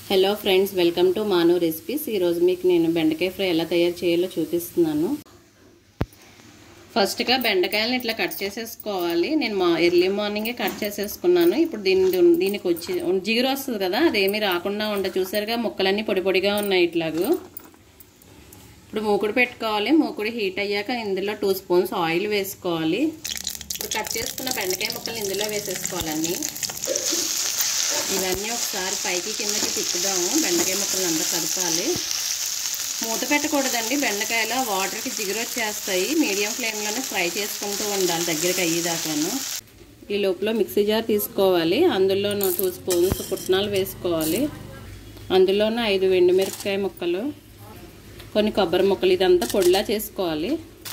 hello friends welcome to Manu recipes ఈరోజు మీకు నేను బెండకాయ ఫ్రై ఎలా తయారు చేయాలో చూపిస్తున్నాను ఫస్ట్గా బెండకాయలను ఇట్లా కట్ చేసేసుకోవాలి నేను మా ఎర్లీ మార్నింగే కట్ చేసేసుకున్నాను ఇప్పుడు దీని దీనికి వచ్చి జిగురు వస్తుంది కదా అదేమీ రాకుండా ఉండ చూసారుగా ముక్కలన్నీ పొడి పొడిగా ఉన్నాయి ఇట్లాగూ ఇప్పుడు మూకుడు పెట్టుకోవాలి మూకుడు హీట్ అయ్యాక ఇందులో టూ స్పూన్స్ ఆయిల్ వేసుకోవాలి ఇప్పుడు కట్ చేసుకున్న బెండకాయ ముక్కలు ఇందులో వేసేసుకోవాలండి ఇవన్నీ ఒకసారి పైకి కిందకి తిప్పుదాము బెండకాయ ముక్కలు అంతా కలపాలి మూత పెట్టకూడదండి బెండకాయలో వాటర్కి జిగురు వచ్చేస్తాయి మీడియం ఫ్లేమ్లోనే ఫ్రై చేసుకుంటూ ఉండాలి దగ్గరికి అయ్యేదాకాను ఈ లోపల మిక్సీ జార్ తీసుకోవాలి అందులోనూ టూ స్పూన్స్ పుట్నాలు వేసుకోవాలి అందులోనూ ఐదు ఎండుమిరపకాయ ముక్కలు కొన్ని కొబ్బరి ముక్కలు ఇదంతా పొడిలా చేసుకోవాలి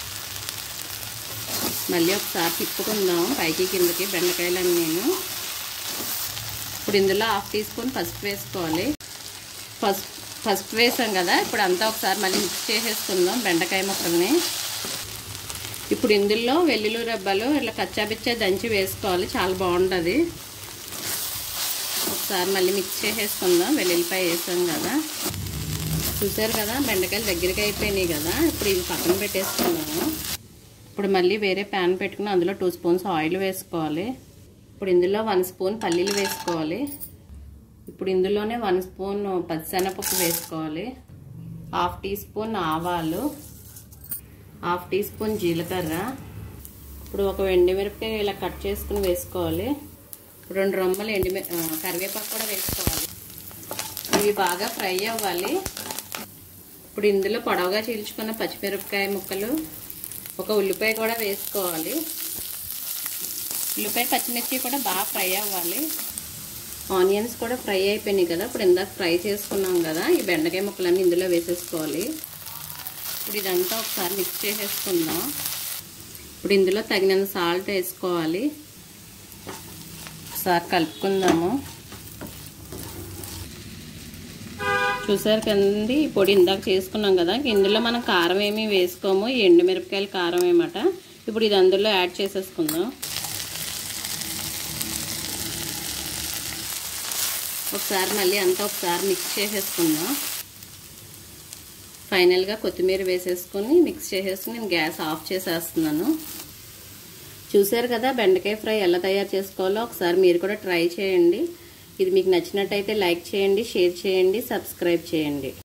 మళ్ళీ ఒకసారి తిప్పుకుందాం పైకి కిందకి బెండకాయలన్నీ నేను ఇప్పుడు ఇందులో హాఫ్ టీ స్పూన్ పసుపు వేసుకోవాలి పసుపు పసుపు వేసాం కదా ఇప్పుడు అంతా ఒకసారి మళ్ళీ మిక్స్ చేసేసుకుందాం బెండకాయ ముక్కల్ని ఇప్పుడు ఇందులో వెల్లుల్లి రబ్బలు ఇట్లా కచ్చాపిచ్చా దంచి వేసుకోవాలి చాలా బాగుంటుంది ఒకసారి మళ్ళీ మిక్స్ చేసేసుకుందాం వెల్లుల్లిపాయ వేసాం కదా చూసారు కదా బెండకాయలు దగ్గరికి అయిపోయినాయి కదా ఇప్పుడు ఇవి పక్కన పెట్టేసుకున్నాము ఇప్పుడు మళ్ళీ వేరే ప్యాన్ పెట్టుకుని అందులో టూ స్పూన్స్ ఆయిల్ వేసుకోవాలి ఇప్పుడు ఇందులో వన్ స్పూన్ పల్లీలు వేసుకోవాలి ఇప్పుడు ఇందులోనే వన్ స్పూన్ పచ్చిశనగపప్పు వేసుకోవాలి హాఫ్ టీ స్పూన్ ఆవాలు హాఫ్ టీ స్పూన్ జీలకర్ర ఇప్పుడు ఒక ఎండుమిరపకాయ ఇలా కట్ చేసుకుని వేసుకోవాలి రెండు రొమ్మలు ఎండి కరివేపాకు కూడా వేసుకోవాలి ఇవి బాగా ఫ్రై అవ్వాలి ఇప్పుడు ఇందులో పొడవుగా చీల్చుకున్న పచ్చిమిరపకాయ ముక్కలు ఒక ఉల్లిపాయ కూడా వేసుకోవాలి ఉల్లిపాయ పచ్చిమిర్చి కూడా బాగా ఫ్రై అవ్వాలి ఆనియన్స్ కూడా ఫ్రై అయిపోయినాయి కదా ఇప్పుడు ఇందాక ఫ్రై చేసుకున్నాం కదా ఈ బెండకాయ ముక్కలన్నీ ఇందులో వేసేసుకోవాలి ఇప్పుడు ఇదంతా ఒకసారి మిక్స్ చేసేసుకుందాం ఇప్పుడు ఇందులో తగినంత సాల్ట్ వేసుకోవాలి ఒకసారి కలుపుకుందాము చూసారు కదండి పొడి ఇందాక చేసుకున్నాం కదా ఇందులో మనం కారం ఏమీ వేసుకోము ఎండుమిరపకాయల కారం ఏమాట ఇప్పుడు ఇది అందులో యాడ్ చేసేసుకుందాం ఒకసారి మళ్ళీ అంతా ఒకసారి మిక్స్ చేసేసుకుందాం ఫైనల్గా కొత్తిమీర వేసేసుకొని మిక్స్ చేసేసుకుని నేను గ్యాస్ ఆఫ్ చేసేస్తున్నాను చూసారు కదా బెండకాయ ఫ్రై ఎలా తయారు చేసుకోవాలో ఒకసారి మీరు కూడా ట్రై చేయండి ఇది మీకు నచ్చినట్టయితే లైక్ చేయండి షేర్ చేయండి సబ్స్క్రైబ్ చేయండి